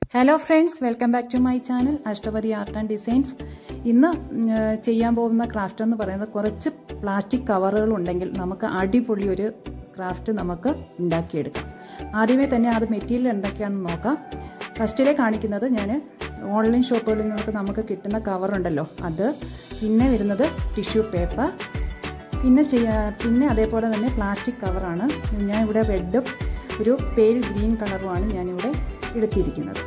hello friends welcome back to my channel Ashtapadi art and designs ഇന്ന് ഉം, ചെയ്യാൻ പോകുന്ന ക്രാഫ്റ്റ് എന്ന് പറയുന്നത് കുറച്ച് പ്ലാസ്റ്റിക് കവറുകൾ ഉണ്ടെങ്കിൽ നമുക്ക് അടിപൊളി ഒരു ക്രാഫ്റ്റ് നമുക്ക് ഉണ്ടാക്കിയെടുക്കാം ആദ്യമേ തന്നെ അത് മെറ്റീരിയൽ എന്തൊക്കെയാണെന്ന് നോക്കാം ഫസ്റ്റിലെ കാണിക്കുന്നത് ഞാൻ ഓൺലൈൻ ഷോപ്പുകളിൽ നിന്നൊക്കെ നമുക്ക് കിട്ടുന്ന കവറുണ്ടല്ലോ അത് പിന്നെ വരുന്നത് ടിഷ്യൂ പേപ്പർ പിന്നെ ചെയ്യാ പിന്നെ അതേപോലെ തന്നെ പ്ലാസ്റ്റിക് കവറാണ് ഞാൻ ഇവിടെ റെഡും ഒരു പെയിൽ ഗ്രീൻ കളറുമാണ് ഞാനിവിടെ എടുത്തിരിക്കുന്നത്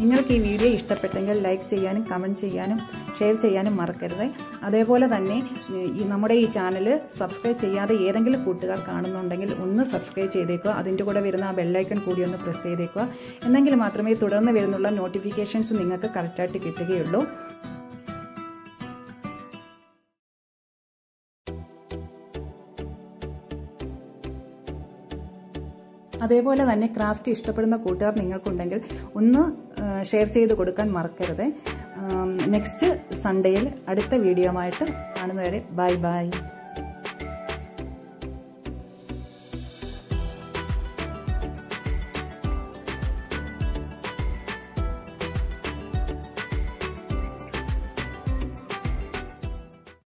നിങ്ങൾക്ക് ഈ വീഡിയോ ഇഷ്ടപ്പെട്ടെങ്കിൽ ലൈക്ക് ചെയ്യാനും കമൻറ്റ് ചെയ്യാനും ഷെയർ ചെയ്യാനും മറക്കരുത് അതേപോലെ തന്നെ ഈ നമ്മുടെ ഈ ചാനൽ സബ്സ്ക്രൈബ് ചെയ്യാതെ ഏതെങ്കിലും കൂട്ടുകാർ കാണുന്നുണ്ടെങ്കിൽ ഒന്ന് സബ്സ്ക്രൈബ് ചെയ്തേക്കുക അതിൻ്റെ കൂടെ വരുന്ന ആ ബെല്ലൈക്കൺ കൂടി ഒന്ന് പ്രസ് ചെയ്തേക്കുക എന്നെങ്കിൽ മാത്രമേ തുടർന്ന് വരുന്നുള്ള നോട്ടിഫിക്കേഷൻസ് നിങ്ങൾക്ക് കറക്റ്റായിട്ട് കിട്ടുകയുള്ളൂ അതേപോലെ തന്നെ ക്രാഫ്റ്റ് ഇഷ്ടപ്പെടുന്ന കൂട്ടുകാർ നിങ്ങൾക്കുണ്ടെങ്കിൽ ഒന്ന് ഷെയർ ചെയ്ത് കൊടുക്കാൻ മറക്കരുത് നെക്സ്റ്റ് സൺഡേയിൽ അടുത്ത വീഡിയോ ആയിട്ട് കാണുന്നവരെ ബൈ ബൈ